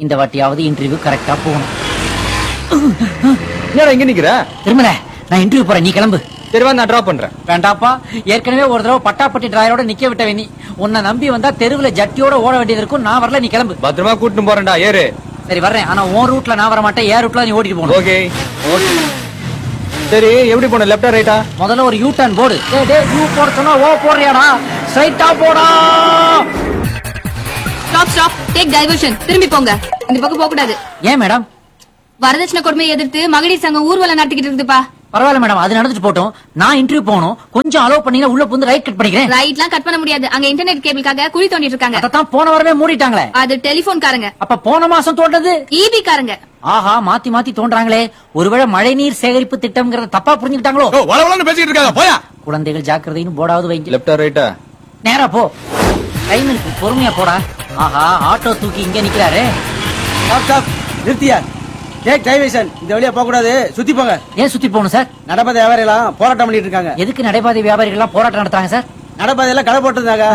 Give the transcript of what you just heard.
இந்த வாட்டியாவது இன்டர்வியூ கரெக்டா போகணும் என்னடா இங்க நிக்கிற திருமல நான் இன்டர்வியூ போறேன் நீ கிளம்பு சரி வா நான் டிராப் பண்றேன் வேண்டாப்பா ஏற்கனவே ஒரு தடவை பட்டாப்பட்டி டிராயரோட நிக்க விட்டவே நீ உன்னை நம்பி வந்தா தெருவுல ஜட்டியோட ஓட வேண்டியது இருக்கும் நான் வரல நீ கிளம்பு பத்திரமா கூட்டிட்டு போறேன்டா ஏறு சரி வர்றேன் ஆனா உன் ரூட்ல நான் வர மாட்டேன் ஏன் ரூட்ல நீ ஓடிட்டு போகணும் ஓகே சரி எப்படி போன லெஃப்டா ரைட்டா முதல்ல ஒரு யூ டர்ன் போடு டேய் டேய் யூ போட சொன்னா ஓ போடுறியாடா ஸ்ட்ரைட்டா போடா ஸ்டாப் ஸ்டாப் டேக் டைவர்ஷன் திரும்பி போங்க இந்த பக்கம் போக கூடாது ஏன் மேடம் வரதட்சணை கொடுமையை எதிர்த்து மகளிர் சங்கம் ஊர்வலம் நடத்திக்கிட்டு இருக்குதுப்பா பரவாயில்ல மேடம் அது நடந்துட்டு போட்டோம் நான் இன்டர்வியூ போகணும் கொஞ்சம் அலோவ் பண்ணீங்கன்னா உள்ள புந்து ரைட் கட் பண்ணிக்கிறேன் ரைட்லாம் கட் பண்ண முடியாது அங்க இன்டர்நெட் கேபிளுக்காக குழி தோண்டிட்டு இருக்காங்க அதான் போன வாரமே மூடிட்டாங்களே அது டெலிபோன் காரங்க அப்ப போன மாசம் தோண்டது ஈபி காரங்க ஆஹா மாத்தி மாத்தி தோன்றாங்களே ஒருவேளை மழைநீர் சேகரிப்பு திட்டம்ங்கறத தப்பா புரிஞ்சுக்கிட்டாங்களோ வளவளன்னு பேசிட்டு இருக்காங்க போயா குழந்தைகள் ஜாக்கிரதைன்னு போடாவது வைங்க லெஃப்டா ரைட்டா நேரா போ டைம் இருக்கு பொறுமையா போடா ஆஹா ஆட்டோ தூக்கி இங்க நிக்கிறாரே ஸ்டாப் ஸ்டாப் நிறுத்தியா டேக் டைவேஷன் இந்த வழியா போக கூடாது சுத்தி போங்க ஏன் சுத்தி போகணும் சார் நடப்பத வியாபாரிலாம் போராட்டம் பண்ணிட்டு இருக்காங்க எதுக்கு நடைபாதை வியாபாரிகள் எல்லாம் போராட்டம் நடத்துறாங்க சார் நடப்பதையெல்லாம் கடை போட்டிருந்தாங்க